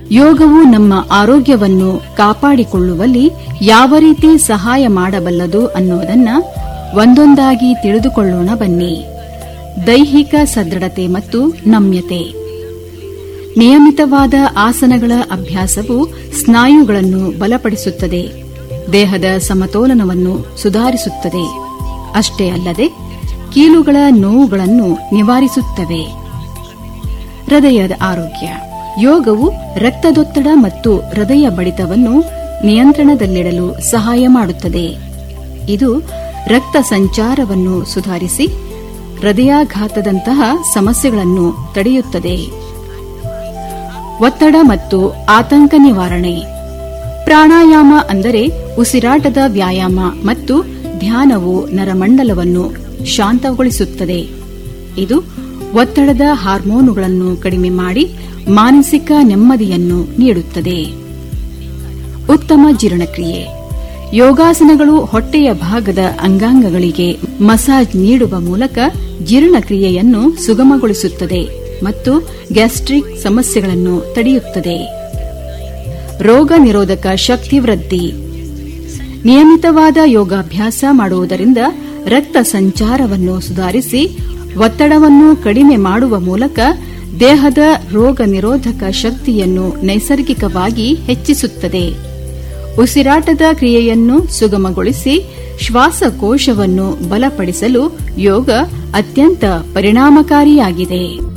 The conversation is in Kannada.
ಯೋಗವು ನಮ್ಮ ಆರೋಗ್ಯವನ್ನು ಕಾಪಾಡಿಕೊಳ್ಳುವಲ್ಲಿ ಯಾವ ರೀತಿ ಸಹಾಯ ಮಾಡಬಲ್ಲದು ಅನ್ನೋದನ್ನ ಒಂದೊಂದಾಗಿ ತಿಳಿದುಕೊಳ್ಳೋಣ ಬನ್ನಿ ದೈಹಿಕ ಸದೃಢತೆ ಮತ್ತು ನಮ್ಯತೆ ನಿಯಮಿತವಾದ ಆಸನಗಳ ಅಭ್ಯಾಸವು ಸ್ನಾಯುಗಳನ್ನು ಬಲಪಡಿಸುತ್ತದೆ ದೇಹದ ಸಮತೋಲನವನ್ನು ಸುಧಾರಿಸುತ್ತದೆ ಅಷ್ಟೇ ಅಲ್ಲದೆ ಕೀಲುಗಳ ನೋವುಗಳನ್ನು ನಿವಾರಿಸುತ್ತವೆ ಹೃದಯದ ಆರೋಗ್ಯ ಯೋಗವು ರಕ್ತದೊತ್ತಡ ಮತ್ತು ಹೃದಯ ಬಡಿತವನ್ನು ನಿಯಂತ್ರಣದಲ್ಲಿಡಲು ಸಹಾಯ ಮಾಡುತ್ತದೆ ಇದು ರಕ್ತ ಸಂಚಾರವನ್ನು ಸುಧಾರಿಸಿ ಹೃದಯಾಘಾತದಂತಹ ಸಮಸ್ಯೆಗಳನ್ನು ತಡೆಯುತ್ತದೆ ಒತ್ತಡ ಮತ್ತು ಆತಂಕ ನಿವಾರಣೆ ಪ್ರಾಣಾಯಾಮ ಅಂದರೆ ಉಸಿರಾಟದ ವ್ಯಾಯಾಮ ಮತ್ತು ಧ್ಯಾನವು ನರಮಂಡಲವನ್ನು ಶಾಂತಗೊಳಿಸುತ್ತದೆ ಇದು ಒತ್ತಡದ ಹಾರ್ಮೋನುಗಳನ್ನು ಕಡಿಮೆ ಮಾಡಿ ಮಾನಸಿಕ ನೆಮ್ಮದಿಯನ್ನು ನೀಡುತ್ತದೆ ಉತ್ತಮ ಜೀರ್ಣಕ್ರಿಯೆ ಯೋಗಾಸನಗಳು ಹೊಟ್ಟೆಯ ಭಾಗದ ಅಂಗಾಂಗಗಳಿಗೆ ಮಸಾಜ್ ನೀಡುವ ಮೂಲಕ ಜೀರ್ಣಕ್ರಿಯೆಯನ್ನು ಸುಗಮಗೊಳಿಸುತ್ತದೆ ಮತ್ತು ಗ್ಯಾಸ್ಟ್ರಿಕ್ ಸಮಸ್ಯೆಗಳನ್ನು ತಡೆಯುತ್ತದೆ ರೋಗ ನಿರೋಧಕ ಶಕ್ತಿ ವೃದ್ಧಿ ನಿಯಮಿತವಾದ ಯೋಗಾಭ್ಯಾಸ ಮಾಡುವುದರಿಂದ ರಕ್ತ ಸಂಚಾರವನ್ನು ಸುಧಾರಿಸಿ ಒತ್ತಡವನ್ನು ಕಡಿಮೆ ಮಾಡುವ ಮೂಲಕ ದೇಹದ ರೋಗ ನಿರೋಧಕ ಶಕ್ತಿಯನ್ನು ನೈಸರ್ಗಿಕವಾಗಿ ಹೆಚ್ಚಿಸುತ್ತದೆ ಉಸಿರಾಟದ ಕ್ರಿಯೆಯನ್ನು ಸುಗಮಗೊಳಿಸಿ ಶ್ವಾಸಕೋಶವನ್ನು ಬಲಪಡಿಸಲು ಯೋಗ ಅತ್ಯಂತ ಪರಿಣಾಮಕಾರಿಯಾಗಿದೆ